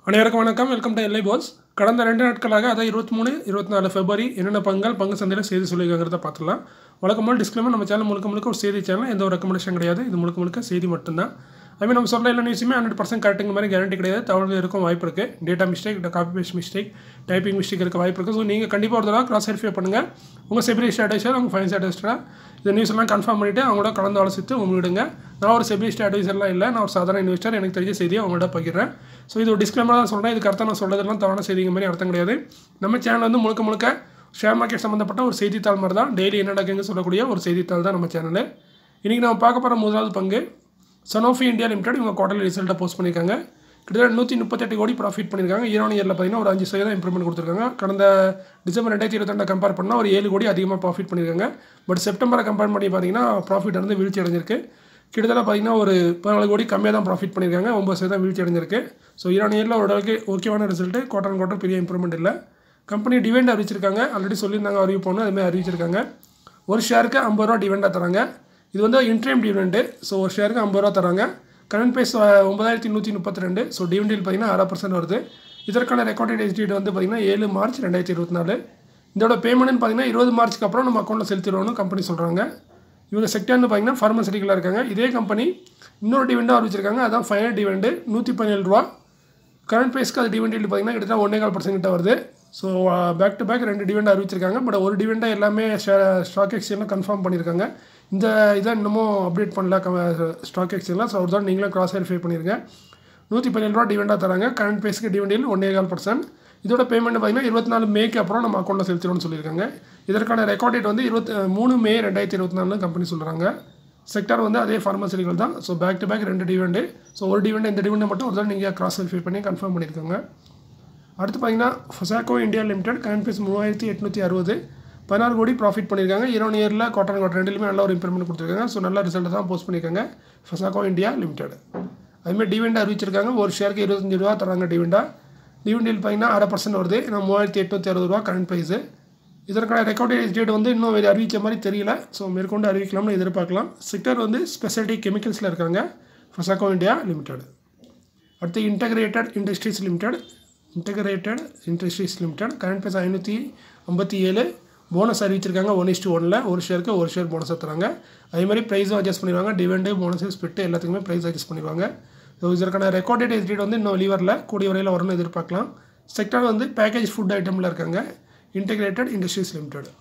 அனைவருக்கும் வணக்கம் welcome to LI Bose கடந்த ரெண்டு நாட்களாக அதாவது இருபத்தி மூணு இருபத்தி நாலு ஃபெப்ரவரி என்னென்ன பங்குகள் பங்கு சந்தையில் செய்தி சொல்லியிருக்காங்கிறத பார்த்துலாம் வழக்கமாக டிஸ்க்ளைமர் நம்ம சேனல் முழுக்க முழுக்க ஒரு செய்தி சேனல் எந்த ஒரு ரெக்கமெண்டேஷன் கிடையாது இது முழுக்க முழுக்க செய்தி மட்டும்தான் அதுமாதிரி நம்ம சொல்ல எல்லா நியூஸுமே ஹண்ட்ரட் பர்சன்ட் கரெக்டுங்க மாதிரி கேரண்டி கிடையாது தவறுகள் இருக்கும் வாய்ப்பு இருக்குது data mistake copy paste mistake typing mistake இருக்க வாய்ப்பு இருக்குது ஸோ நீங்கள் கண்டிப்பாக ஒரு தடவை கிராஸ் வெரிஃபை பண்ணுங்கள் உங்கள் செபிலி ஸ்டாட்டஸாக உங்கள் ஃபைனான்ஸ் ஸ்டாட்டஸ்டாக இந்த நியூஸ் எல்லாம் கன்ஃபார்ம் பண்ணிவிட்டு அவங்களோட கலந்து ஆலோசித்து உங்களிடுங்க நான் ஒரு செபிலி ஸ்டாட்டஸர்லாம் இல்லை நான் ஒரு சாதாரண இன்வெஸ்டர் எனக்கு தெரிஞ்ச செய்தியை அவங்கள்ட்ட பகிர்றேன் ஸோ இது ஒரு டிஸ்கிளைமர் தான் சொல்கிறேன் இதுக்கு அர்த்தம் நான் சொல்கிறதெல்லாம் தவறான செய்திங்க மாதிரி அர்த்தம் கிடையாது நம்ம சேனல் வந்து முழுக்க முழுக்க ஷேர் மார்க்கெட் சம்மந்தப்பட்ட ஒரு செய்தித்தாள் மாதிரி தான் டெய்லி என்ன நடக்குங்க சொல்லக்கூடிய ஒரு செய்தித்தாள் தான் நம்ம சேனல் இன்றைக்கி நம்ம பார்க்க போகிற முதலாவது பங்கு சனோஃபி இந்தியா லிமிடெட் இவங்க குவார்டர்லி ரிசல்ட்டை போஸ்ட் பண்ணியிருக்காங்க கிட்டத்தட்ட நூற்றி முப்பத்தெட்டு கோடி ப்ராஃபிட் பண்ணியிருக்காங்க ஈரோன் இயரில் பார்த்தீங்கன்னா ஒரு அஞ்சு சதவீதம் இம்ப்ரூவ்மெண்ட் கொடுத்துருக்காங்க கடந்த டிசம்பர் ரெண்டாயிரத்தி இருபத்தி கம்பேர் பண்ணால் ஒரு ஏழு கோடி அதிகமாக ப்ராஃபிட் பண்ணியிருக்காங்க பட் செப்டம்பரை கம்பேர் பண்ணி பார்த்தீங்கன்னா ப்ராஃபிட் வந்து வீழ்ச்சி அடைஞ்சிருக்கு கிட்டத்தட்ட பார்த்தீங்கன்னா ஒரு பதினாலு கோடி கம்மியாக தான் ப்ராஃபிட் பண்ணியிருக்காங்க ஒம்பது சதவீதம் வீழ்ச்சி அடைஞ்சிருக்கு ஸோ ஈரான் இயரில் ஓரளவுக்கு ஓகேவான ரிசல்ட்டு குவார்டர் குவார்டர் பெரிய இம்ப்ரூவ்மெண்ட் இல்லை கம்பெனி டிவெண்ட் அறிவிச்சிருக்காங்க ஆல்ரெடி சொல்லியிருந்தாங்க அறிவிப்போன்னு அதுமாதிரி அறிவிச்சிருக்காங்க ஒரு ஷேருக்கு ஐம்பது ரூபா டிவெண்டாக தராங்க இது வந்து இன்ட்ரீம் டிவிடெண்டு ஸோ ஒரு ஷேருக்கு ஐம்பது ரூபா தராங்க கரண்ட் ப்ரைஸ் ஒன்பதாயிரத்தி நூற்றி முப்பத்தி ரெண்டு ஸோ டிவிடெண்ட் பார்த்தீங்கன்னா அரை பர்சன்ட் வருது இதற்கான ரெக்கார்டட் எச் டேட் வந்து பார்த்திங்கன்னா ஏழு மார்ச் ரெண்டாயிரத்தி இருபத்தி நாலு இதோட பேமெண்ட்னு பார்த்தீங்கன்னா இருபது மார்ச்சுக்கு அப்புறம் நம்ம அக்கௌண்ட்டில் செலுத்திடுவோம்னு கம்பெனி சொல்கிறாங்க இவங்க செக்டர்னு பார்த்தீங்கன்னா ஃபார்மசூட்டிக்கலாக இருக்காங்க இதே கம்பெனி இன்னொரு டிவெண்டாக அறிவிச்சிருக்காங்க அதான் ஃபைனல் டிவெண்டு நூற்றி பதினேழு ரூபா கரண்ட் ப்ரைஸ்க்கு அது டிவெண்ட் பார்த்தீங்கன்னா கிட்டத்தட்ட ஒன்றே கால் பர்சன்ட் கிட்ட வருது ஸோ பேக் டு பேக் ரெண்டு டிவெண்ட் அறிவிச்சிருக்காங்க பட் ஒரு டிவெண்டாக எல்லாமே ஸ்டாக் எக்ஸ்சேஞ்சில் கன்ஃபார்ம் பண்ணியிருக்காங்க இந்த இதை இன்னமும் அப்டேட் பண்ணல ஸ்டாக் எக்ஸ்சேஞ்சில் ஸோ அவர் தான் நீங்களும் கிராஸ் வெரிஃபை பண்ணியிருங்க நூற்றி பதினேழு ரூபா டிவெண்டாக தராங்க கரண்ட் ப்ரைஸ்க்கு டிவெண்டில் ஒன்றே கால் பர்சன்ட் இதோட பேமெண்ட் பார்த்தீங்கன்னா இருபத்தி நாலு மேக்கு அப்புறம் நம்ம அக்கௌண்ட்டில் செலுத்திடும்னு சொல்லியிருக்காங்க இதற்கான ரெக்கார்ட் டேட் வந்து இருபத்தி மூணு மே ரெண்டாயிரத்தி இருபத்தி நாலு கம்பெனி சொல்கிறாங்க செக்டார் வந்து அதே ஃபார்மசிட்டிக்கல் தான் ஸோ பேக் டு பேக் ரெண்டு டிவெண்டு ஸோ ஒரு டிவெண்ட் இந்த டிவெண்டை மட்டும் ஒரு தான் நீங்கள் கிராஸ் வெரிஃபை பண்ணி கன்ஃபார்ம் பண்ணியிருக்காங்க அடுத்து பார்த்தீங்கன்னா Foseco India Limited current price மூவாயிரத்தி எட்நூற்றி அறுபது பதினாறு கோடி ப்ராஃபிட் பண்ணியிருக்காங்க ஈரோன் இயரில் குவார்டர் குவார்டர் ரெண்டுலையுமே நல்ல ஒரு இம்ப்ரூவ்மெண்ட் கொடுத்துருக்காங்க ஸோ நல்ல ரிசல்ட் தான் போஸ்ட் பண்ணியிருக்காங்க ஃபொசாக்கோ இந்தியா லிமிடெட் அதுமாதிரி டிவெண்ட் அறிவிச்சிருக்காங்க ஒரு ஷேருக்கு இருபத்தஞ்சு ரூபா தராங்க டிவெண்டா டிவெண்டில் பார்த்தீங்கன்னா அரை பர்சன்ட் வருது நான் மூவாயிரத்தி எட்நூற்றி அறுபது ரூபா கரண்ட் ப்ரைஸு இதற்கான ரெக்கார்டட் டேட் வந்து இன்னும் அறிவித்த மாதிரி தெரியல ஸோ மேற்கொண்டு அறிவிக்கலாம்னு எதிர்பார்க்கலாம் செக்டர் வந்து ஸ்பெஷாலிட்டி கெமிக்கல்ஸில் இருக்காங்க ஃபொசாக்கோ இந்தியா லிமிடெட் அடுத்து Integrated Industries Limited Integrated Industries Limited current price ஐநூற்றி ஐம்பத்தி ஏழு போனஸ் அறிவிச்சிருக்காங்க ஒன் இஸ்ட்டு ஒனில் ஒரு ஷேருக்கு ஒரு ஷேர் போனஸ் தராங்க அதே மாதிரி ப்ரைஸும் அட்ஜஸ்ட் பண்ணிடுவாங்க டிவெண்டு போனஸு ஸ்பிட்டு எல்லாத்துக்குமே ப்ரைஸ் அட்ஜஸ்ட் பண்ணிடுவாங்க ஸோ இதற்கான ரெக்கார்டட் டேட் வந்து இன்னும் வெளிவரல கூடிய வரையில் வரும்னு எதிர்பார்க்கலாம் செக்டர் வந்து பேக்கேஜ் ஃபுட் ஐட்டமில் இருக்காங்க Integrated Industries Limited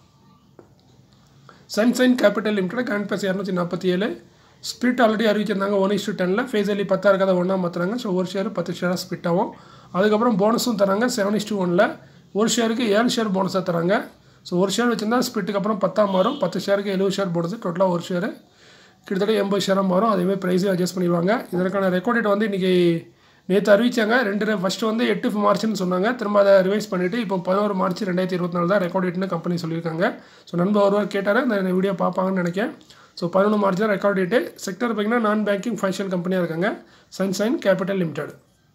Sunshine Capital Limited current price இரநூத்தி நாற்பத்தி ஏழு ஸ்பிட் ஆல்ரெடி அறிவிச்சிருந்தாங்க ஒன் இஸ்டு டெனில் ஃபேஸ் அலி பத்தா இருக்காத ஒன்றா மாற்றுறாங்க ஸோ ஒரு ஷேர் பத்து ஷேராக ஸ்பிட் ஆகும் அதுக்கப்புறம் போனஸும் தராங்க செவன் இஸ்டு ஒனில் ஒரு ஷேருக்கு ஏழு ஷேர் போனஸாக தராங்க ஸோ ஒரு ஷேர் வச்சுருந்தா ஸ்பிட்டுக்கு அப்புறம் பத்தாம் மாறும் பத்து ஷேருக்கு எழுபது ஷேர் போனஸ் டோட்டலாக ஒரு ஷேர் கிட்டத்தட்ட எண்பது ஷேராக மாறும் அதேமாதிரி ப்ரைஸையும் அட்ஜஸ்ட் பண்ணிடுவாங்க இதற்கான ரெக்கார்டேட் வந்து இன்றைக்கி நேற்று அறிவிச்சாங்க ரெண்டு ஃபஸ்ட்டு வந்து எட்டு மார்ச்னு சொன்னாங்க திரும்ப அதை ரிவைஸ் பண்ணிவிட்டு இப்போ பதினோரு மார்ச் ரெண்டாயிரத்தி இருபத்தி நாலு தான் ரெக்கார்ட் டேட்னு கம்பெனி சொல்லியிருக்காங்க ஸோ நண்பர் ஒருவர் கேட்டார் இந்த வீடியோ பார்ப்பாங்கன்னு நினைக்கிறேன் ஸோ பதினொன்று மார்ச் தான் ரெக்கார்ட் டேட்டு செக்டர் பார்த்திங்கன்னா நான் பேங்கிங் ஃபைனான்ஷியல் கம்பெனியாக இருக்காங்க சன்சைன் கேபிட்டல் லிமிடெட்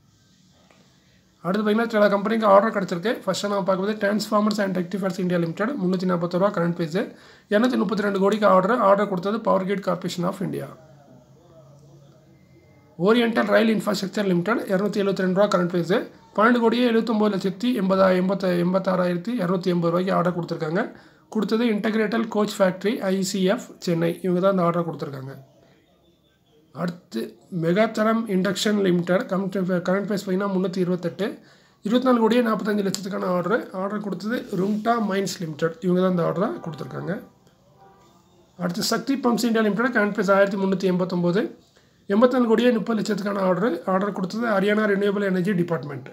அடுத்து பார்த்திங்கன்னா சில கம்பெனிக்கு ஆர்டர் கிடச்சிருக்கு ஃபஸ்ட்டு நம்ம பார்க்கும்போது Transformers and Rectifiers India Limited முந்நூற்றி நாற்பது ரூபா கரண்ட் பேஸு இரநூத்தி முப்பத்தி ரெண்டு கோடிக்கு ஆர்டர் ஆர்டர் கொடுத்தது Power Grid Corporation of India Oriental Rail Infrastructure Limited இரநூத்தி எழுபத்தி ரெண்டு ரூபா கரண்ட் ப்ரைஸு பன்னெண்டு கோடியே எழுபத்தொம்போது லட்சத்தி எண்பதா எண்பத்த எண்பத்தாறாயிரத்தி இரநூத்தி எண்பது ரூபாய்க்கு ஆர்டர் கொடுத்துருக்காங்க கொடுத்தது Integral Coach Factory ICF Chennai இவங்க தான் இந்த ஆர்டர் கொடுத்துருக்காங்க அடுத்து Megatherm Induction Limited current current price பார்த்தீங்கன்னா முந்நூற்றி இருபத்தெட்டு இருபத்தி நாலு கோடியே நாற்பத்தஞ்சு லட்சத்துக்கான ஆர்டர் ஆர்டர் கொடுத்தது ருங்டா மைன்ஸ் லிமிடெட் இவங்க தான் இந்த ஆர்டரை கொடுத்துருக்காங்க அடுத்து Shakti Pumps India Limited current price ஆயிரத்தி முந்நூற்றி எண்பத்தொம்போது எண்பத்தஞ்சு கோடியே முப்பது லட்சத்துக்கான ஆர்டர் ஆர்டர் கொடுத்தது Haryana Renewable Energy Department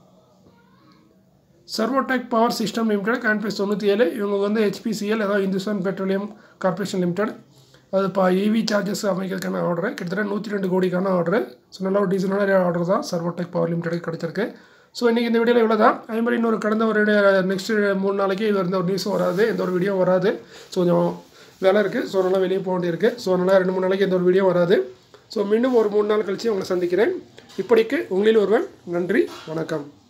Servotech Power System Limited current price தொண்ணூற்றி ஏழு இவங்க வந்து ஹெச்பிசிஎல் அதாவது இந்துஸ்தான் பெட்ரோலியம் கார்பரேஷன் லிமிடெட் அது இப்போ இவி சார்ஜஸ் அமைக்கிறதுக்கான ஆர்டர் கிட்டத்தட்ட நூற்றி ரெண்டு கோடிக்கான ஆர்டர் ஸோ நல்ல ஒரு டீசனான ஆர்டர் தான் சர்வோடெக் பவர் லிமிடெட் கிடச்சிருக்கு ஸோ இன்றைக்கி இந்த வீடியோவில் இவ்வளோ தான் அதே மாதிரி இன்னொரு கடந்த ஒரு நெக்ஸ்ட் மூணு நாளைக்கு இது எந்த ஒரு நியூஸும் வராது எந்த ஒரு வீடியோ வராது ஸோ கொஞ்சம் வேலை இருக்குது ஸோ நல்லா வெளியே போக வேண்டியிருக்கு ஸோ அதனால் ரெண்டு மூணு நாளைக்கு எந்த ஒரு வீடியோ வராது ஸோ மீண்டும் ஒரு மூணு நாள் கழித்து உங்களை சந்திக்கிறேன் இப்படிக்கு உங்களில் ஒருவன் நன்றி வணக்கம்